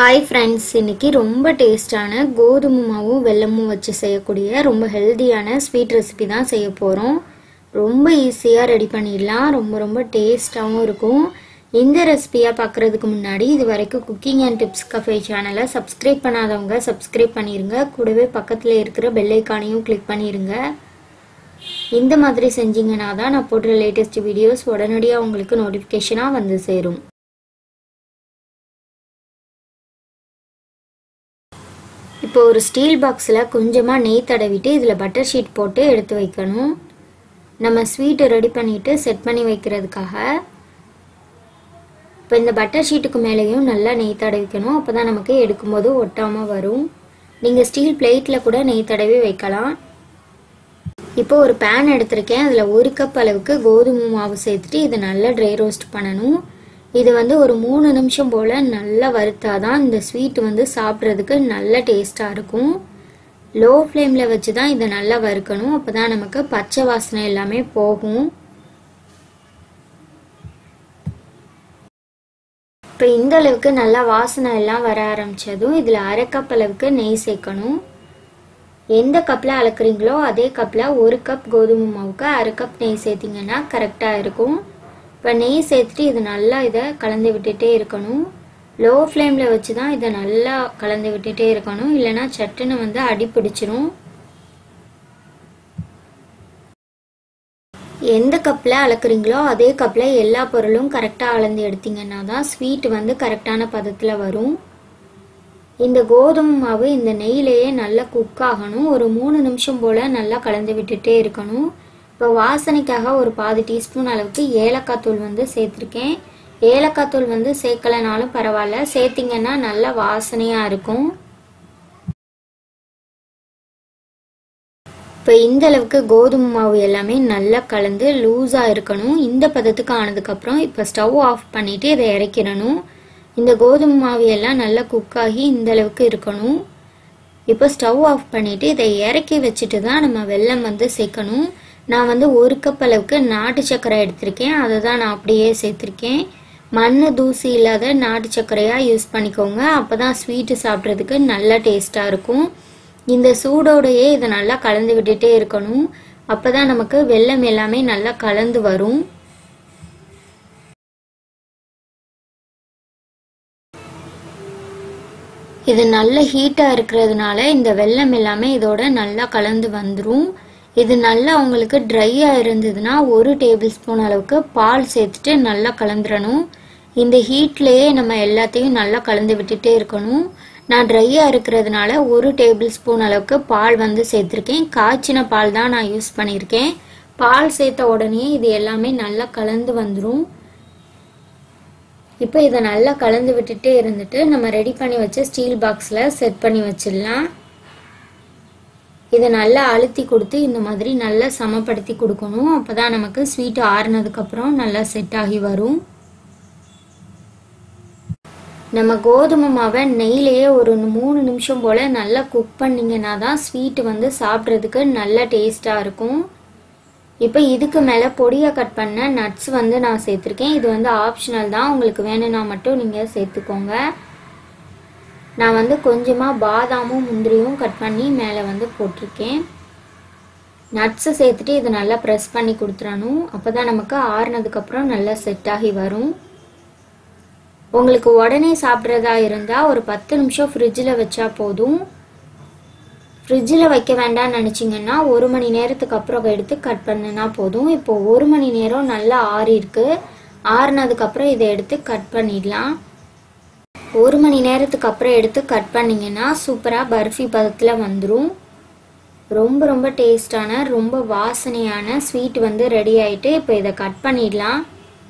hi friends இன்னைக்கு ரொம்ப டேஸ்டான கோதுமை மாவும் வெல்லமும் வச்சு செய்யக்கூடிய ரொம்ப ஹெல்தியான ஸ்வீட் ரெசிபி தான் செய்ய போகிறோம் ரொம்ப ஈஸியாக ரெடி பண்ணிடலாம் ரொம்ப ரொம்ப டேஸ்டாகவும் இருக்கும் இந்த ரெசிபியாக பார்க்குறதுக்கு முன்னாடி இது வரைக்கும் குக்கிங் அண்ட் டிப்ஸ் கஃபே சேனலை சப்ஸ்கிரைப் பண்ணாதவங்க சப்ஸ்கிரைப் பண்ணிடுங்க கூடவே பக்கத்தில் இருக்கிற பெல் ஐக்கானையும் கிளிக் பண்ணிடுங்க இந்த மாதிரி செஞ்சீங்கன்னா தான் நான் போடுற லேட்டஸ்ட் வீடியோஸ் உடனடியாக உங்களுக்கு நோட்டிஃபிகேஷனாக வந்து சேரும் இப்போ ஒரு ஸ்டீல் பாக்ஸில் கொஞ்சமாக நெய் தடவிட்டு இதில் பட்டர் ஷீட் போட்டு எடுத்து வைக்கணும் நம்ம ஸ்வீட்டை ரெடி பண்ணிவிட்டு செட் பண்ணி வைக்கிறதுக்காக இப்போ இந்த பட்டர் ஷீட்டுக்கு மேலேயும் நல்லா நெய் தடவிக்கணும் அப்போ தான் நமக்கு எடுக்கும்போது ஒட்டாமல் வரும் நீங்கள் ஸ்டீல் பிளேட்டில் கூட நெய் தடவி வைக்கலாம் இப்போ ஒரு பேன் எடுத்திருக்கேன் அதில் ஒரு கப் அளவுக்கு கோதுமை மாவு சேர்த்துட்டு இதை நல்லா ட்ரை ரோஸ்ட் பண்ணணும் இது வந்து ஒரு மூணு நிமிஷம் போல் நல்லா வறுத்தாதான் இந்த ஸ்வீட் வந்து சாப்பிட்றதுக்கு நல்ல டேஸ்ட்டாக இருக்கும் லோ ஃப்ளேமில் வச்சு தான் இதை நல்லா வறுக்கணும் அப்போ தான் நமக்கு பச்சை வாசனை எல்லாமே போகும் இப்போ இந்த அளவுக்கு நல்லா வாசனை எல்லாம் வர ஆரம்பித்ததும் இதில் அரை கப் அளவுக்கு நெய் சேர்க்கணும் எந்த கப்பில் அளக்குறீங்களோ அதே கப்பில் ஒரு கப் கோதுமை மாவுக்கு அரை கப் நெய் சேர்த்திங்கன்னா கரெக்டாக இருக்கும் இப்போ நெய் சேர்த்துட்டு இது நல்லா இதை கலந்து விட்டுட்டே இருக்கணும் லோ ஃப்ளேமில் வச்சு தான் இதை நல்லா கலந்து விட்டுட்டே இருக்கணும் இல்லைன்னா சட்டுன்னு வந்து அடி பிடிச்சிரும் எந்த கப்பில் அளக்குறீங்களோ அதே கப்பில் எல்லா பொருளும் கரெக்டாக அளந்து எடுத்தீங்கன்னா தான் ஸ்வீட் வந்து கரெக்டான பதத்தில் வரும் இந்த கோதுமை மாவு இந்த நெய்யிலேயே நல்லா குக் ஆகணும் ஒரு மூணு நிமிஷம் போல் நல்லா கலந்து விட்டுட்டே இருக்கணும் இப்போ வாசனைக்காக ஒரு பாதி டீஸ்பூன் அளவுக்கு ஏலக்காய் தூள் வந்து சேர்த்துருக்கேன் ஏலக்காய் தூள் வந்து சேர்க்கலைனாலும் பரவாயில்ல சேர்த்திங்கன்னா நல்லா வாசனையாக இருக்கும் இப்போ இந்த அளவுக்கு கோதுமை மாவு எல்லாமே நல்லா கலந்து லூஸாக இருக்கணும் இந்த பதத்துக்கு ஆனதுக்கப்புறம் இப்போ ஸ்டவ் ஆஃப் பண்ணிவிட்டு இதை இறக்கிடணும் இந்த கோதுமை மாவு எல்லாம் நல்லா குக் ஆகி இந்த அளவுக்கு இருக்கணும் இப்போ ஸ்டவ் ஆஃப் பண்ணிவிட்டு இதை இறக்கி வச்சுட்டு தான் நம்ம வெல்லம் வந்து சேர்க்கணும் நான் வந்து ஒரு கப் அளவுக்கு நாட்டு சர்க்கரை எடுத்திருக்கேன் அதை தான் நான் அப்படியே சேர்த்துருக்கேன் மண் தூசி இல்லாத நாட்டு சர்க்கரையாக யூஸ் பண்ணிக்கோங்க அப்போ தான் ஸ்வீட்டு சாப்பிட்றதுக்கு நல்லா டேஸ்ட்டாக இருக்கும் இந்த சூடோடையே இதை நல்லா கலந்து விட்டுட்டே இருக்கணும் அப்போ தான் நமக்கு வெல்லம் எல்லாமே நல்லா கலந்து வரும் இது நல்ல ஹீட்டாக இருக்கிறதுனால இந்த வெல்லம் எல்லாமே இதோட நல்லா கலந்து வந்துடும் இது நல்லா உங்களுக்கு ட்ரையாக இருந்ததுன்னா ஒரு டேபிள் ஸ்பூன் அளவுக்கு பால் சேர்த்துட்டு நல்லா கலந்துடணும் இந்த ஹீட்லேயே நம்ம எல்லாத்தையும் நல்லா கலந்து விட்டுட்டே இருக்கணும் நான் ட்ரையாக இருக்கிறதுனால ஒரு டேபிள் ஸ்பூன் அளவுக்கு பால் வந்து சேர்த்துருக்கேன் காய்ச்சின பால் தான் நான் யூஸ் பண்ணியிருக்கேன் பால் சேர்த்த உடனே இது எல்லாமே நல்லா கலந்து வந்துடும் இப்போ இதை நல்லா கலந்து விட்டுட்டே இருந்துட்டு நம்ம ரெடி பண்ணி வச்ச ஸ்டீல் பாக்ஸில் செட் பண்ணி வச்சிடலாம் இதை நல்லா அழுத்தி கொடுத்து இந்த மாதிரி நல்லா சமப்படுத்தி கொடுக்கணும் அப்போ தான் நமக்கு ஸ்வீட் ஆறுனதுக்கப்புறம் நல்லா செட் ஆகி வரும் நம்ம கோதுமை மாவை நெய்லேயே ஒரு மூணு நிமிஷம் போல் நல்லா குக் பண்ணிங்கன்னா தான் ஸ்வீட்டு வந்து சாப்பிட்றதுக்கு நல்ல டேஸ்ட்டாக இருக்கும் இப்போ இதுக்கு மேலே பொடியாக கட் பண்ண நட்ஸ் வந்து நான் சேர்த்துருக்கேன் இது வந்து ஆப்ஷனல் தான் உங்களுக்கு வேணும்னா மட்டும் நீங்கள் சேர்த்துக்கோங்க நான் வந்து கொஞ்சமாக பாதாமும் முந்திரியும் கட் பண்ணி மேலே வந்து போட்டிருக்கேன் நட்ஸை சேர்த்துட்டு இதை நல்லா ப்ரெஸ் பண்ணி கொடுத்துடணும் அப்போ தான் நமக்கு ஆறுனதுக்கப்புறம் நல்லா செட் ஆகி வரும் உங்களுக்கு உடனே சாப்பிட்றதா இருந்தால் ஒரு பத்து நிமிஷம் ஃப்ரிட்ஜில் வச்சா போதும் ஃப்ரிட்ஜில் வைக்க வேண்டாம்னு நினச்சிங்கன்னா ஒரு மணி நேரத்துக்கு அப்புறம் எடுத்து கட் பண்ணுனா போதும் இப்போ ஒரு மணி நேரம் நல்லா ஆறி இருக்கு ஆறுனதுக்கப்புறம் இதை எடுத்து கட் பண்ணிடலாம் ஒரு மணி நேரத்துக்கு அப்புறம் எடுத்து கட் பண்ணிங்கன்னா சூப்பராக பர்ஃபி பதத்தில் வந்துடும் ரொம்ப ரொம்ப டேஸ்டான ரொம்ப வாசனையான ஸ்வீட் வந்து ரெடி ஆகிட்டு இப்போ இதை கட் பண்ணிடலாம்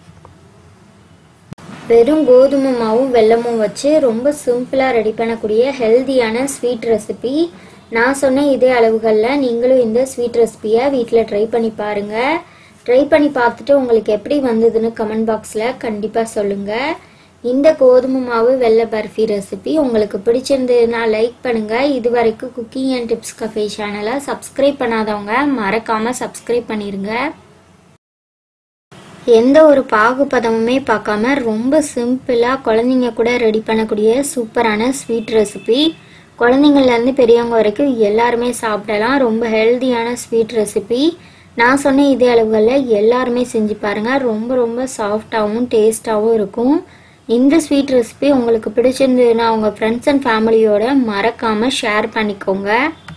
வெறும் கோதுமை மாவும் வெல்லமும் வச்சு ரொம்ப சிம்பிளாக ரெடி பண்ணக்கூடிய ஹெல்தியான ஸ்வீட் ரெசிபி நான் சொன்ன இதே அளவுகளில் நீங்களும் இந்த ஸ்வீட் ரெசிபியை வீட்டில் ட்ரை பண்ணி பாருங்கள் ட்ரை பண்ணி பார்த்துட்டு உங்களுக்கு எப்படி வந்ததுன்னு கமெண்ட் பாக்ஸில் கண்டிப்பாக சொல்லுங்கள் இந்த கோதுமை மாவு வெள்ளை பர்ஃபி ரெசிபி உங்களுக்கு பிடிச்சிருந்ததுன்னா லைக் பண்ணுங்கள் இது வரைக்கும் குக்கிங் அண்ட் டிப்ஸ் கஃபே சேனலை சப்ஸ்கிரைப் பண்ணாதவங்க மறக்காமல் சப்ஸ்கிரைப் பண்ணிடுங்க எந்த ஒரு பாகுபதமுமே பார்க்காம ரொம்ப சிம்பிளாக குழந்தைங்க கூட ரெடி பண்ணக்கூடிய சூப்பரான ஸ்வீட் ரெசிபி குழந்தைங்கள்லேருந்து பெரியவங்க வரைக்கும் எல்லாருமே சாப்பிடலாம் ரொம்ப ஹெல்தியான ஸ்வீட் ரெசிபி நான் சொன்ன இதே அளவுகளில் எல்லாருமே செஞ்சு பாருங்கள் ரொம்ப ரொம்ப சாஃப்டாகவும் டேஸ்டாகவும் இருக்கும் இந்த ஸ்வீட் ரெசிபி உங்களுக்கு பிடிச்சிருந்ததுன்னா உங்கள் ஃப்ரெண்ட்ஸ் அண்ட் ஃபேமிலியோட மறக்காமல் ஷேர் பண்ணிக்கோங்க